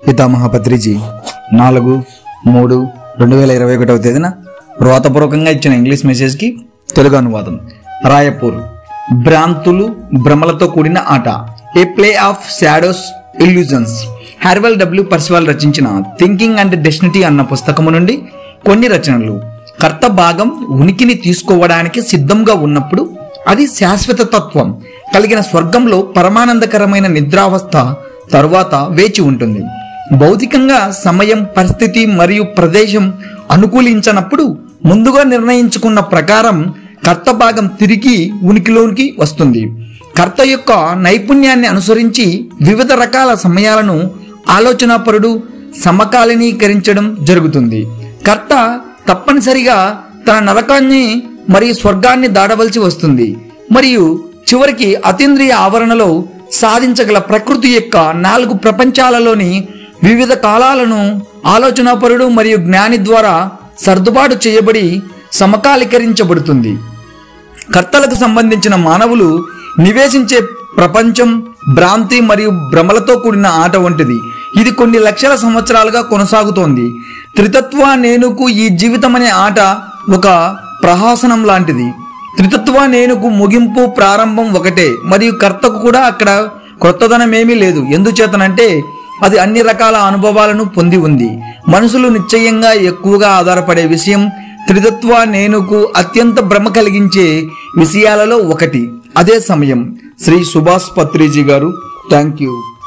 పితామహ పత్రిజీ నాలుగు మూడు రెండు వేల ఇరవై ఒకటవ తేదీన వ్రాతపూర్వకంగా ఇచ్చిన ఇంగ్లీష్ మెసేజ్కి తెలుగు అనువాదం రాయపూర్ భ్రాంతులు భ్రమలతో కూడిన ఆట a play of shadows illusions Harold W Percival రచించిన థింకింగ్ అండ్ డెస్టినిటీ అన్న పుస్తకము నుండి కొన్ని రచనలు కర్త భాగం ఉనికిని తీసుకోవడానికి సిద్ధంగా ఉన్నప్పుడు అది శాశ్వత తత్వం కలిగిన స్వర్గంలో పరమానందకరమైన నిద్రావస్థ తరువాత వేచి ఉంటుంది భౌతికంగా సమయం పరిస్థితి మరియు ప్రదేశం అనుకూలించనప్పుడు ముందుగా నిర్ణయించుకున్న ప్రకారం కర్త భాగం తిరిగి ఉనికిలోనికి వస్తుంది కర్త యొక్క నైపుణ్యాన్ని అనుసరించి వివిధ రకాల సమయాలను ఆలోచనాపరుడు సమకాలీకరించడం జరుగుతుంది కర్త తప్పనిసరిగా తన నరకాన్ని మరియు స్వర్గాన్ని దాడవలసి వస్తుంది మరియు చివరికి అతీంద్రియ ఆవరణలో సాధించగల ప్రకృతి యొక్క నాలుగు ప్రపంచాలలోని వివిధ కాలాలను ఆలోచనాపరుడు మరియు జ్ఞాని ద్వారా సర్దుబాటు చేయబడి సమకాలీకరించబడుతుంది కర్తలకు సంబంధించిన మానవులు నివేశించే ప్రపంచం భ్రాంతి మరియు భ్రమలతో కూడిన ఆట వంటిది ఇది కొన్ని లక్షల సంవత్సరాలుగా కొనసాగుతోంది త్రితత్వ నేనుకు ఈ జీవితం అనే ఆట ఒక ప్రహాసనం లాంటిది త్రితత్వ నేనుకు ముగింపు ప్రారంభం ఒకటే మరియు కర్తకు కూడా అక్కడ కొత్తదనమేమీ లేదు ఎందుచేతనంటే అది అన్ని రకాల అనుభవాలను పొంది ఉంది మనుషులు నిశ్చయంగా ఎక్కువగా ఆధారపడే విషయం త్రితత్వ నేనుకు అత్యంత భ్రమ కలిగించే విషయాలలో ఒకటి అదే సమయం శ్రీ సుభాష్ పత్రిజీ గారు థ్యాంక్ యూ